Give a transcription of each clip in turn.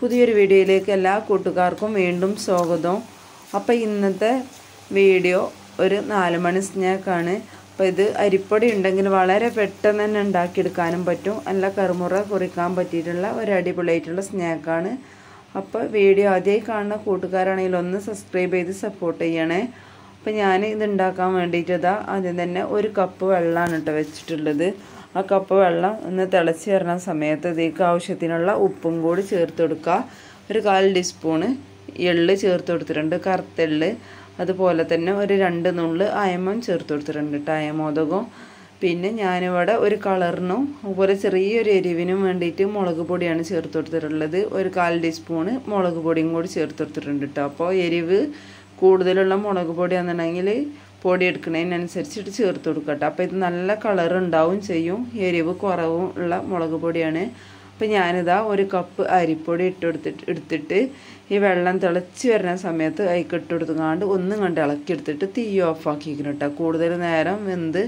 പുതിയൊരു വീഡിയോയിലേക്ക് എല്ലാ കൂട്ടുകാർക്കും വീണ്ടും സ്വാഗതം അപ്പോൾ ഇന്നത്തെ വീഡിയോ ഒരു നാല് മണി സ്നാക്കാണ് അപ്പോൾ ഇത് അരിപ്പൊടി ഉണ്ടെങ്കിൽ വളരെ പെട്ടെന്ന് തന്നെ ഉണ്ടാക്കിയെടുക്കാനും പറ്റും നല്ല കറുമുറ കുറിക്കാൻ പറ്റിയിട്ടുള്ള ഒരു അടിപൊളിയായിട്ടുള്ള സ്നാക്കാണ് അപ്പോൾ വീഡിയോ ആദ്യമായി കാണുന്ന കൂട്ടുകാരാണെങ്കിൽ ഒന്ന് സബ്സ്ക്രൈബ് ചെയ്ത് സപ്പോർട്ട് ചെയ്യണേ അപ്പോൾ ഞാൻ ഇത് ഉണ്ടാക്കാൻ വേണ്ടിയിട്ട് ഇതാ ആദ്യം തന്നെ ഒരു കപ്പ് വെള്ളമാണ് കേട്ടോ വെച്ചിട്ടുള്ളത് ആ കപ്പ് വെള്ളം ഒന്ന് തിളച്ച് വരുന്ന സമയത്ത് ഇതിലേക്ക് ആവശ്യത്തിനുള്ള ഉപ്പും കൂടി ചേർത്ത് കൊടുക്കുക ഒരു കാൽ ടീസ്പൂണ് എള്ള് ചേർത്ത് കൊടുത്തിട്ടുണ്ട് കറുത്തെള്ള് അതുപോലെ തന്നെ ഒരു രണ്ട് നുള്ള് അയമം ചേർത്ത് കൊടുത്തിട്ടുണ്ട് കേട്ടോ അയമോദകവും പിന്നെ ഞാനിവിടെ ഒരു കളറിനും അതുപോലെ ചെറിയൊരു എരിവിനും വേണ്ടിയിട്ട് മുളക് പൊടിയാണ് ചേർത്ത് കൊടുത്തിട്ടുള്ളത് ഒരു കാൽ ടീസ്പൂണ് മുളക് പൊടിയും കൂടി ചേർത്ത് കൊടുത്തിട്ടുണ്ട് കേട്ടോ അപ്പോൾ എരിവ് കൂടുതലുള്ള മുളക് പൊടിയാണെന്നുണ്ടെങ്കിൽ പൊടി എടുക്കുന്നതിനനുസരിച്ചിട്ട് ചേർത്ത് കൊടുക്കട്ടെ അപ്പോൾ ഇത് നല്ല കളർ ഉണ്ടാവും ചെയ്യും എരിവ് കുറവും ഉള്ള മുളക് പൊടിയാണ് അപ്പോൾ ഞാനിതാ ഒരു കപ്പ് അരിപ്പൊടി ഇട്ട് കൊടുത്തിട്ട് എടുത്തിട്ട് ഈ വെള്ളം തിളച്ച് വരുന്ന സമയത്ത് അതിക്ക് ഇട്ട് കൊടുത്തുകൊണ്ട് ഒന്നും കണ്ട് ഇളക്കി എടുത്തിട്ട് തീ ഓഫാക്കിക്കണം കേട്ടോ കൂടുതൽ നേരം വെന്ത്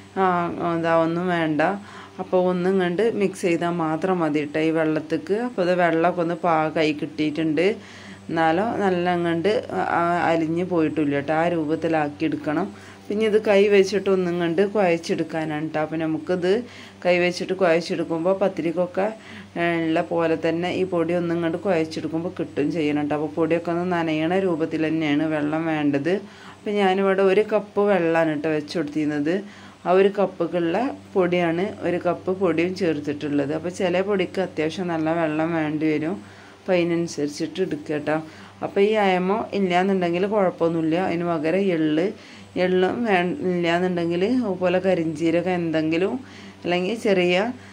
എന്താ ഒന്നും വേണ്ട അപ്പോൾ ഒന്നും കണ്ട് മിക്സ് ചെയ്താൽ മാത്രം മതി കേട്ടോ ഈ വെള്ളത്തേക്ക് അപ്പോൾ ഇത് വെള്ളമൊക്കെ ഒന്ന് പാകമായി കിട്ടിയിട്ടുണ്ട് എന്നാലോ നല്ല അങ്ങണ്ട് അലിഞ്ഞ് പോയിട്ടില്ല കേട്ടോ ആ രൂപത്തിലാക്കി എടുക്കണം പിന്നെ ഇത് കൈ വെച്ചിട്ട് ഒന്നും കണ്ട് കുഴച്ചെടുക്കാനാണ് കേട്ടോ അപ്പം നമുക്കിത് കൈ വെച്ചിട്ട് കുഴച്ചെടുക്കുമ്പോൾ പത്തിരിക്കൊക്കെ ഉള്ള പോലെ തന്നെ ഈ പൊടി ഒന്നും കണ്ട് കുഴച്ചെടുക്കുമ്പോൾ കിട്ടും ചെയ്യണം കേട്ടോ അപ്പോൾ പൊടിയൊക്കെ ഒന്ന് നനയണ രൂപത്തിൽ തന്നെയാണ് വെള്ളം വേണ്ടത് അപ്പം ഞാനിവിടെ ഒരു കപ്പ് വെള്ളമാണ് കേട്ടോ വെച്ച് കൊടുത്തിരുന്നത് ആ ഒരു കപ്പുകളുള്ള പൊടിയാണ് ഒരു കപ്പ് പൊടിയും ചേർത്തിട്ടുള്ളത് അപ്പോൾ ചില പൊടിക്ക് അത്യാവശ്യം നല്ല വെള്ളം വേണ്ടി വരും അപ്പോൾ അതിനനുസരിച്ചിട്ട് എടുക്കുക കേട്ടോ അപ്പോൾ ഈ അയമോ ഇല്ലയെന്നുണ്ടെങ്കിൽ കുഴപ്പമൊന്നുമില്ല അതിന് പകരം എള്ള് എള്ളും വേ ഇല്ലയെന്നുണ്ടെങ്കിൽ അതുപോലെ കരിഞ്ചീരകം എന്തെങ്കിലും അല്ലെങ്കിൽ ചെറിയ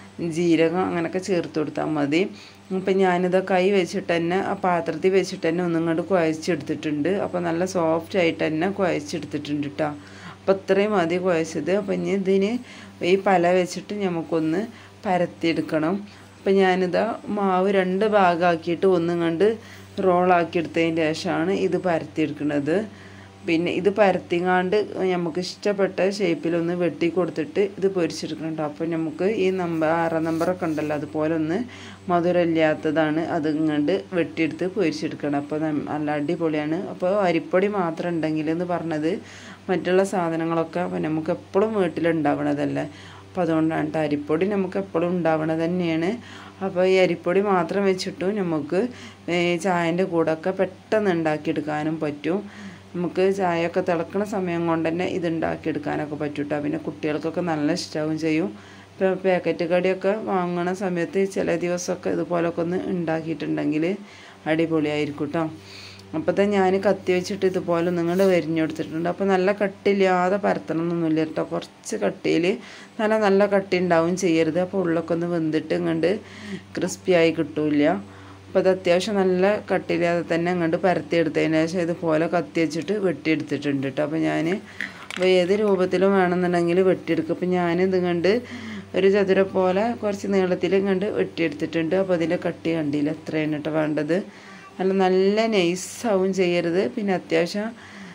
ജീരകം അങ്ങനെയൊക്കെ ചേർത്ത് കൊടുത്താൽ മതി അപ്പം ഞാനിത് കൈ വെച്ചിട്ട് തന്നെ ആ പാത്രത്തിൽ വെച്ചിട്ട് തന്നെ ഒന്നും കൊണ്ട് കുഴച്ചെടുത്തിട്ടുണ്ട് അപ്പോൾ നല്ല സോഫ്റ്റ് ആയിട്ട് തന്നെ കുഴച്ചെടുത്തിട്ടുണ്ട് കേട്ടോ അപ്പോൾ ഇത്രയും മതി കുഴച്ചത് അപ്പം ഇനി ഇതിന് ഈ പല വെച്ചിട്ട് നമുക്കൊന്ന് പരത്തിയെടുക്കണം അപ്പം ഞാനിതാ മാവ് രണ്ട് ഭാഗമാക്കിയിട്ട് ഒന്നും കണ്ട് റോളാക്കി എടുത്തതിന് ശേഷമാണ് ഇത് പരത്തിയെടുക്കുന്നത് പിന്നെ ഇത് പരത്തിങ്ങാണ്ട് നമുക്ക് ഇഷ്ടപ്പെട്ട ഷേപ്പിലൊന്ന് വെട്ടി കൊടുത്തിട്ട് ഇത് പൊരിച്ചെടുക്കണം അപ്പോൾ നമുക്ക് ഈ നമ്പർ ആറാം നമ്പറൊക്കെ ഉണ്ടല്ലോ അതുപോലെ ഒന്ന് മധുരമില്ലാത്തതാണ് അത് ഇങ്ങോട്ട് വെട്ടിയെടുത്ത് പൊരിച്ചെടുക്കണം അപ്പോൾ നല്ല അടിപൊളിയാണ് അപ്പോൾ അരിപ്പൊടി മാത്രം ഉണ്ടെങ്കിൽ എന്ന് പറഞ്ഞത് മറ്റുള്ള സാധനങ്ങളൊക്കെ അപ്പോൾ നമുക്ക് എപ്പോഴും വീട്ടിലുണ്ടാവണതല്ലേ അപ്പോൾ അതുകൊണ്ടാണ് കേട്ടോ അരിപ്പൊടി നമുക്ക് എപ്പോഴും ഉണ്ടാവണത് തന്നെയാണ് അപ്പോൾ ഈ അരിപ്പൊടി മാത്രം വെച്ചിട്ടും നമുക്ക് ചായൻ്റെ കൂടെയൊക്കെ പെട്ടെന്ന് ഉണ്ടാക്കിയെടുക്കാനും പറ്റും നമുക്ക് ചായയൊക്കെ തിളക്കുന്ന സമയം കൊണ്ട് തന്നെ ഇത് ഉണ്ടാക്കിയെടുക്കാനൊക്കെ പറ്റും കേട്ടോ പിന്നെ കുട്ടികൾക്കൊക്കെ നല്ല ഇഷ്ടമാവും ചെയ്യും ഇപ്പോൾ പാക്കറ്റ് കടിയൊക്കെ വാങ്ങണ സമയത്ത് ചില ദിവസമൊക്കെ ഇതുപോലൊക്കെ ഒന്ന് ഉണ്ടാക്കിയിട്ടുണ്ടെങ്കിൽ അടിപൊളിയായിരിക്കും കേട്ടോ അപ്പോൾ തന്നെ ഞാൻ കത്തി വെച്ചിട്ട് ഇതുപോലെ നിങ്ങൾ വരിഞ്ഞെടുത്തിട്ടുണ്ട് അപ്പോൾ നല്ല കട്ടില്ലാതെ പരത്തണമെന്നൊന്നുമില്ല കേട്ടോ കുറച്ച് കട്ടിയിൽ നല്ല നല്ല കട്ടി ഉണ്ടാവും ചെയ്യരുത് അപ്പോൾ ഉള്ളൊക്കെ ഒന്ന് വെന്തിട്ട് ഇങ്ങോട്ട് ക്രിസ്പിയായി കിട്ടില്ല അപ്പോൾ അത് അത്യാവശ്യം നല്ല കട്ടില്ലാതെ തന്നെ അങ്ങോട്ട് പരത്തിയെടുത്തതിന് ശേഷം ഇതുപോലെ കത്തി വെച്ചിട്ട് വെട്ടിയെടുത്തിട്ടുണ്ട് കേട്ടോ അപ്പോൾ ഞാൻ അപ്പോൾ ഏത് രൂപത്തിലും വേണമെന്നുണ്ടെങ്കിൽ വെട്ടിയെടുക്കും അപ്പോൾ ഞാനിത് കണ്ട് ഒരു ചതുര പോലെ കുറച്ച് നീളത്തിൽ കണ്ട് വെട്ടിയെടുത്തിട്ടുണ്ട് അപ്പോൾ അതിൻ്റെ കട്ടി കണ്ടില്ല എത്രയാണ് കേട്ടോ വേണ്ടത് നല്ല നല്ല നൈസാവും ചെയ്യരുത് പിന്നെ അത്യാവശ്യം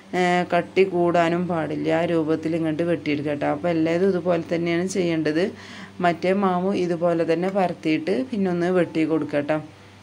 കട്ടി കൂടാനും പാടില്ല ആ രൂപത്തിൽ ഇങ്ങോട്ട് വെട്ടിയെടുക്കുക കേട്ടോ അപ്പോൾ എല്ലാതും ഇതുപോലെ തന്നെയാണ് ചെയ്യേണ്ടത് മറ്റേ മാവ് ഇതുപോലെ തന്നെ പരത്തിയിട്ട് പിന്നെ ഒന്ന് വെട്ടി കൊടുക്കുക കേട്ടോ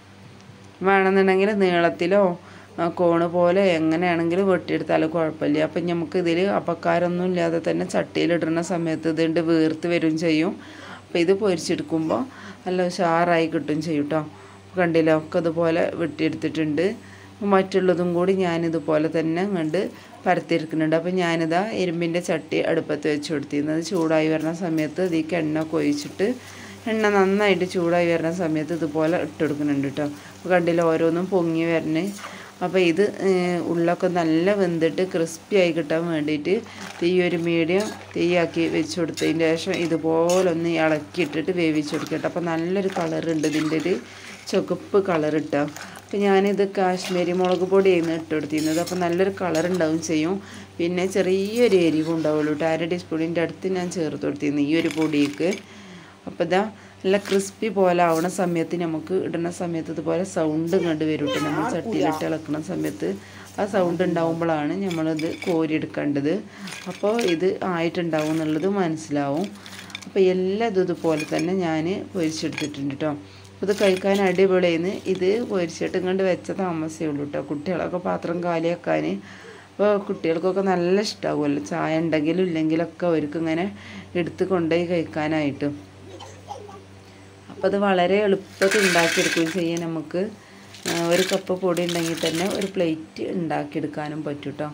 വേണമെന്നുണ്ടെങ്കിൽ നീളത്തിലോ കോണ് പോലെ എങ്ങനെയാണെങ്കിലും വെട്ടിയെടുത്താലും കുഴപ്പമില്ല അപ്പം നമുക്ക് ഇതിൽ അപ്പക്കാരൊന്നും ഇല്ലാതെ തന്നെ ചട്ടിയിലിടുന്ന സമയത്ത് ഇതിൻ്റെ വീർത്ത് വരും ചെയ്യും അപ്പോൾ ഇത് പൊരിച്ചെടുക്കുമ്പോൾ നല്ല ഉഷാറായി കിട്ടും ചെയ്യും കേട്ടോ കണ്ടില്ല ഒക്കെ ഇതുപോലെ വെട്ടിയെടുത്തിട്ടുണ്ട് മറ്റുള്ളതും കൂടി ഞാനിതുപോലെ തന്നെ കണ്ട് പരത്തിയെടുക്കുന്നുണ്ട് അപ്പോൾ ഞാനിതാ ഇരുമ്പിൻ്റെ ചട്ടി അടുപ്പത്ത് വെച്ച് കൊടുത്തിരുന്നത് ചൂടായി വരുന്ന സമയത്ത് ഇതിലേക്ക് എണ്ണ കൊഴിച്ചിട്ട് എണ്ണ നന്നായിട്ട് ചൂടായി വരുന്ന സമയത്ത് ഇതുപോലെ ഇട്ടെടുക്കുന്നുണ്ട് കേട്ടോ അപ്പോൾ കണ്ടില്ല ഓരോന്നും പൊങ്ങി വരണേ അപ്പോൾ ഇത് ഉള്ളൊക്കെ നല്ല വെന്തിട്ട് ക്രിസ്പി ആയി കിട്ടാൻ വേണ്ടിയിട്ട് തീ ഒരു മീഡിയം തീയാക്കി വെച്ച് കൊടുത്തതിന് ശേഷം ഇതുപോലെ ഒന്ന് ഇളക്കിയിട്ടിട്ട് വേവിച്ചെടുക്കട്ടെ അപ്പോൾ നല്ലൊരു കളറുണ്ട് ഇതിൻ്റെ ഒരു ചുവപ്പ് കളർ ഇട്ടോ അപ്പോൾ ഞാനിത് കാശ്മീരി മുളക് പൊടിയായിരുന്നു ഇട്ട് കൊടുത്തിരുന്നത് അപ്പോൾ നല്ലൊരു കളർ ഉണ്ടാവും ചെയ്യും പിന്നെ ചെറിയൊരു എരിവും ഉണ്ടാവുള്ളൂ കേട്ടോ അര ടീസ്പൂണിൻ്റെ അടുത്ത് ഞാൻ ചേർത്ത് കൊടുത്തിരുന്നു ഈ ഒരു പൊടിക്ക് അപ്പോൾ ഇതാ നല്ല ക്രിസ്പി പോലെ ആവണ സമയത്ത് നമുക്ക് ഇടുന്ന സമയത്ത് ഇതുപോലെ സൗണ്ട് കണ്ട് വരും കേട്ടോ നമ്മൾ ചട്ടിയിലിട്ട് ഇളക്കുന്ന സമയത്ത് ആ സൗണ്ട് ഉണ്ടാവുമ്പോഴാണ് നമ്മളിത് കോരിയെടുക്കേണ്ടത് അപ്പോൾ ഇത് ആയിട്ടുണ്ടാവും എന്നുള്ളത് മനസ്സിലാവും അപ്പോൾ എല്ലാ ഇതും ഇതുപോലെ തന്നെ ഞാൻ പൊരിച്ചെടുത്തിട്ടുണ്ട് കേട്ടോ ഇത് കഴിക്കാൻ അടിപൊളിയെന്ന് ഇത് പൊരിച്ചിട്ടും കൊണ്ട് വെച്ച താമസമേ ഉള്ളൂ കേട്ടോ കുട്ടികളൊക്കെ പാത്രം കാലിയാക്കാൻ അപ്പോൾ കുട്ടികൾക്കൊക്കെ നല്ല ഇഷ്ടമാകുമല്ലോ ചായ ഉണ്ടെങ്കിലും ഇല്ലെങ്കിലൊക്കെ അവർക്ക് ഇങ്ങനെ എടുത്ത് കൊണ്ടുപോയി കഴിക്കാനായിട്ട് അപ്പോൾ അത് വളരെ എളുപ്പത്തിൽ ഉണ്ടാക്കിയെടുക്കുകയും ചെയ്യാൻ നമുക്ക് ആ, ഒരു കപ്പ് പൊടി ഉണ്ടെങ്കിൽ തന്നെ ഒരു പ്ലേറ്റ് ഉണ്ടാക്കിയെടുക്കാനും പറ്റും കേട്ടോ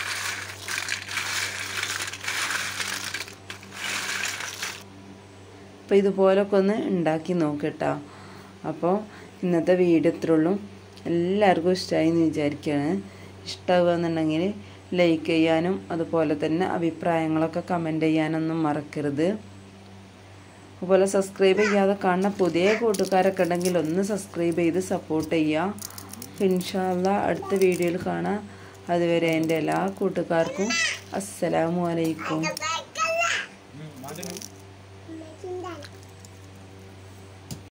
അപ്പോൾ ഇതുപോലൊക്കെ ഒന്ന് ഉണ്ടാക്കി നോക്കട്ടോ അപ്പോൾ ഇന്നത്തെ വീഡിയോ ഇത്രേ ഉള്ളൂ എല്ലാവർക്കും ഇഷ്ടമായി എന്ന് വിചാരിക്കുകയാണ് ഇഷ്ടമാവുകയെന്നുണ്ടെങ്കിൽ ലൈക്ക് ചെയ്യാനും അതുപോലെ തന്നെ അഭിപ്രായങ്ങളൊക്കെ കമൻറ്റ് ചെയ്യാനൊന്നും മറക്കരുത് അതുപോലെ സബ്സ്ക്രൈബ് ചെയ്യാതെ കാണുന്ന പുതിയ കൂട്ടുകാരൊക്കെ ഉണ്ടെങ്കിൽ ഒന്ന് സബ്സ്ക്രൈബ് ചെയ്ത് സപ്പോർട്ട് ചെയ്യുക ഇൻഷാല്ല അടുത്ത വീഡിയോയിൽ കാണാം അതുവരെ എൻ്റെ എല്ലാ കൂട്ടുകാർക്കും അസ്സലാമു അലൈക്കും ഉം, അതിന്